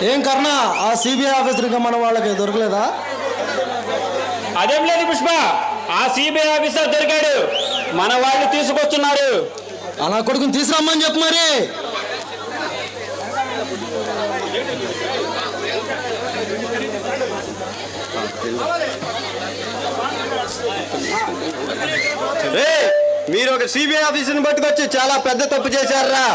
ఏం కర్ణ ఆ CBI officer ఇంకా మన వాళ్ళకి దొరకలేదా అదేం లేదు పుష్ప ఆ సిబిఐ ఆఫీసర్ దొరికాడు మన వాళ్ళు తీసుకొస్తున్నారు ఆ నా కొడుకుని తీసుకురమ్మని చెప్పు మరి ఏయ్, మీరు ఒక సిబిఐ ఆఫీసుని పట్టుకొచ్చి చాలా పెద్ద తప్పు చేశారా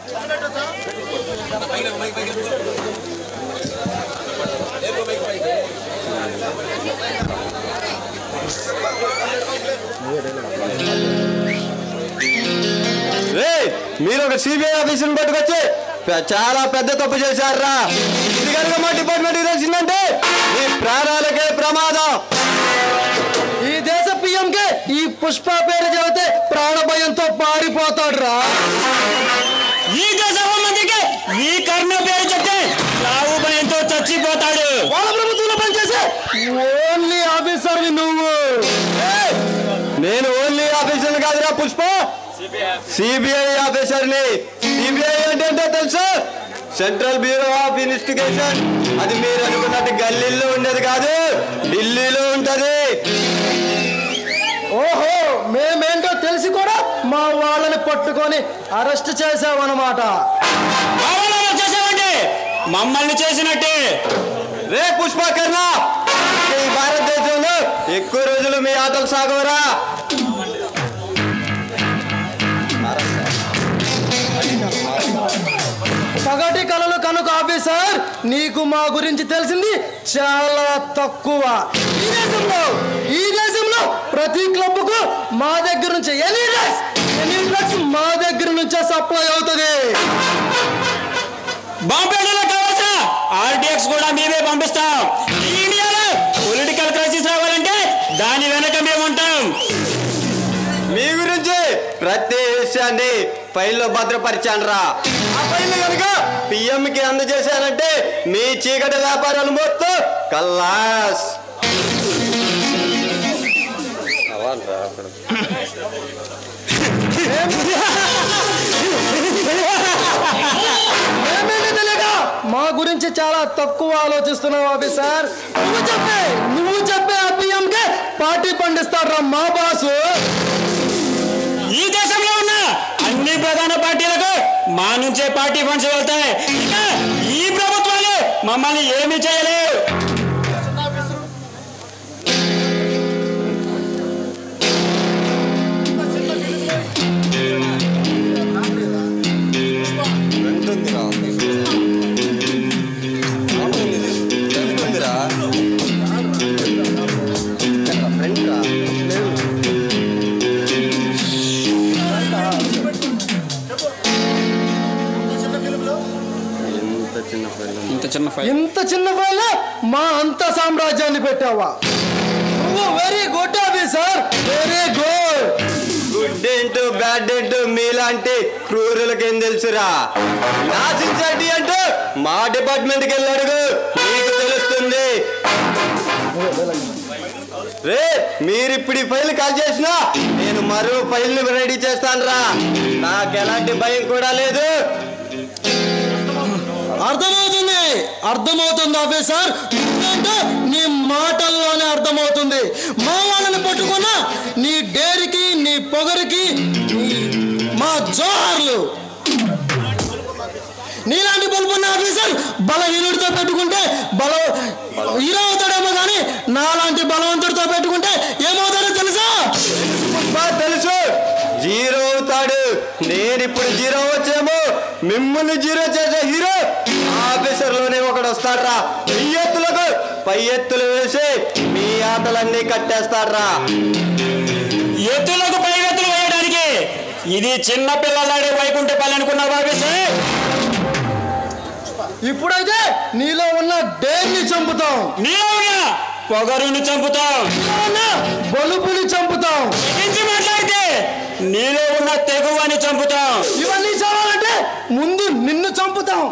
ఏయ్, మీరు ఒక సిబిఐ ఆఫీసుని పట్టుకొచ్చి పె- చాలా పెద్ద తప్పు చేశారా ఇది కనుక మా డిపార్ట్మెంట్ తెలిసిందంటే మీ ప్రాణాలకే ప్రమాదం ఈ దేశ పిఎంకే ఈ పుష్ప పేరు చెబితే ప్రాణ భయంతో పారిపోతాడు రా ఈ దేశం మందికి ఈ కర్ణ పేరు చెప్తే లావు భయంతో చచ్చిపోతాడు వాళ్ళ ప్రభుత్వంలో పనిచేసే ఓన్లీ ఆఫీసర్ నువ్వు ఏయ్! నేను ఓన్లీ ఆఫీసర్ కాదురా పుష్ప సిబిఐ ఆఫీసర్ని సిబిఐ అంటే తెలుసా సెంట్రల్ బ్యూరో ఆఫ్ ఇన్వెస్టిగేషన్ అది మీరు అనుకున్నట్టు గల్లీలో ఉండేది కాదు ఢిల్లీలో ఉంటది ఓహో మేమేంటో తెలిసి కూడా మా వాళ్ళని పట్టుకొని అరెస్ట్ చేసావన్నమాట అవమానం చేసామండి మమ్మల్ని చేసినట్టే రే పుష్పకర్ణ ఈ భారతదేశంలో ఎక్కువ రోజులు మీ ఆటలు సాగవరా పగటి కళలు కనుక ఆఫీసర్ నీకు మా గురించి తెలిసింది చాలా తక్కువ ఈ దేశంలో ఈ దేశంలో ప్రతి క్లబ్ కు మా దగ్గర నుంచి ఎనీ డ్రగ్స్ ఎనీ డ్రగ్స్ మా దగ్గర నుంచే సప్లై అవుతుంది బాంబేలో కావాల్సిన ఆర్టీఎక్స్ కూడా మేమే పంపిస్తాం ఈ ఇండియాలో పొలిటికల్ క్రైసిస్ రావాలంటే దాని వెనక మేము ఉంటాం మీ గురించి ప్రతి విషయాన్ని ఫైల్లో భద్రపరిచాను రా ఆ ఫైల్ కనుక పిఎం కి అందజేశానంటే మీ చీకటి వ్యాపారాలు మొత్తం కల్లాస్ ఏమేమి తెలియక మా గురించి చాలా తక్కువ ఆలోచిస్తున్నావు ఆఫీసర్ నువ్వు చెప్పే నువ్వు చెప్పే ఆ పిఎంకే పార్టీ పండిస్తాడు మా బాసు ఈ దేశంలో ఉన్న అన్ని ప్రధాన పార్టీలకు మా నుంచే పార్టీ ఫండ్స్ వెళ్తాయి ఇంకా ఈ ప్రభుత్వాలు మమ్మల్ని ఏమీ చేయలేవు ఇంత చిన్న ఫైల్ ఇంత చిన్న ఫైల్ మా అంత సామ్రాజ్యాన్ని పెట్టావా నువ్వు very good officer very good good ఏంటో బ్యాడ్ ఏంటో మీలాంటి క్రూరులకి ఏం తెలుసురా నా సిన్సియారిటీ అంటే మా డిపార్ట్మెంట్ కి వెళ్ళి అడుగు మీకు తెలుస్తుంది రే మీరు ఇప్పుడు ఈ ఫైల్ కాల్ చేసినా నేను మరో ఫైల్ ని రెడీ చేస్తాను రా నాకు ఎలాంటి భయం కూడా లేదు అర్థమవుతుంది అర్థమవుతుంది ఆఫీసర్ నువ్వేంటో నీ మాటల్లోనే అర్థమవుతుంది మా వాళ్ళని పట్టుకున్నా నీ డేరికి నీ పొగరికి నీ మా జోహార్లు నీలాంటి బలుపున్న ఆఫీసర్ బలహీనుడితో పెట్టుకుంటే బల హీరో అవుతాడేమో కానీ నాలాంటి బలవంతుడితో పెట్టుకుంటే ఏమవుతాడో తెలుసా బా తెలుసు జీరో అవుతాడు నేను ఇప్పుడు జీరో వచ్చేమో మిమ్మల్ని జీరో చేసే హీరో ఆఫీసర్లోనే ఒకడు వస్తాడ్రా ఈ ఎత్తులకు పై ఎత్తులు వేసి మీ ఆటలన్నీ కట్టేస్తాడ్రా ఎత్తులకు పై ఎత్తులు వేయడానికి ఇది చిన్న పిల్లలాడే వైకుంఠపల్లి అనుకున్నావు బాబేసే ఇప్పుడైతే నీలో ఉన్న డేర్ని చంపుతాం నీలో ఉన్న పొగరుని చంపుతాం నీలో ఉన్న బలుపుని చంపుతాం తెగించి మాట్లాడితే నీలో ఉన్న తెగువని చంపుతాం ఇవన్నీ చావాలంటే ముందు నిన్ను చంపుతాం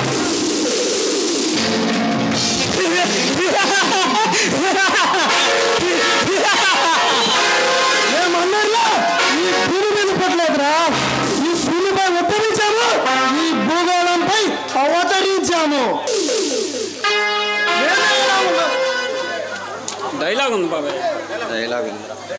మేమన్నర్లా ఈ భూమి మీద పుట్టలేదురా ఈ భూమిపై ఉత్తరించాము ఈ భూగోళంపై అవతరించాము డైలాగ్ ఉంది బాబాయ్ డైలాగ్ ఉందిరా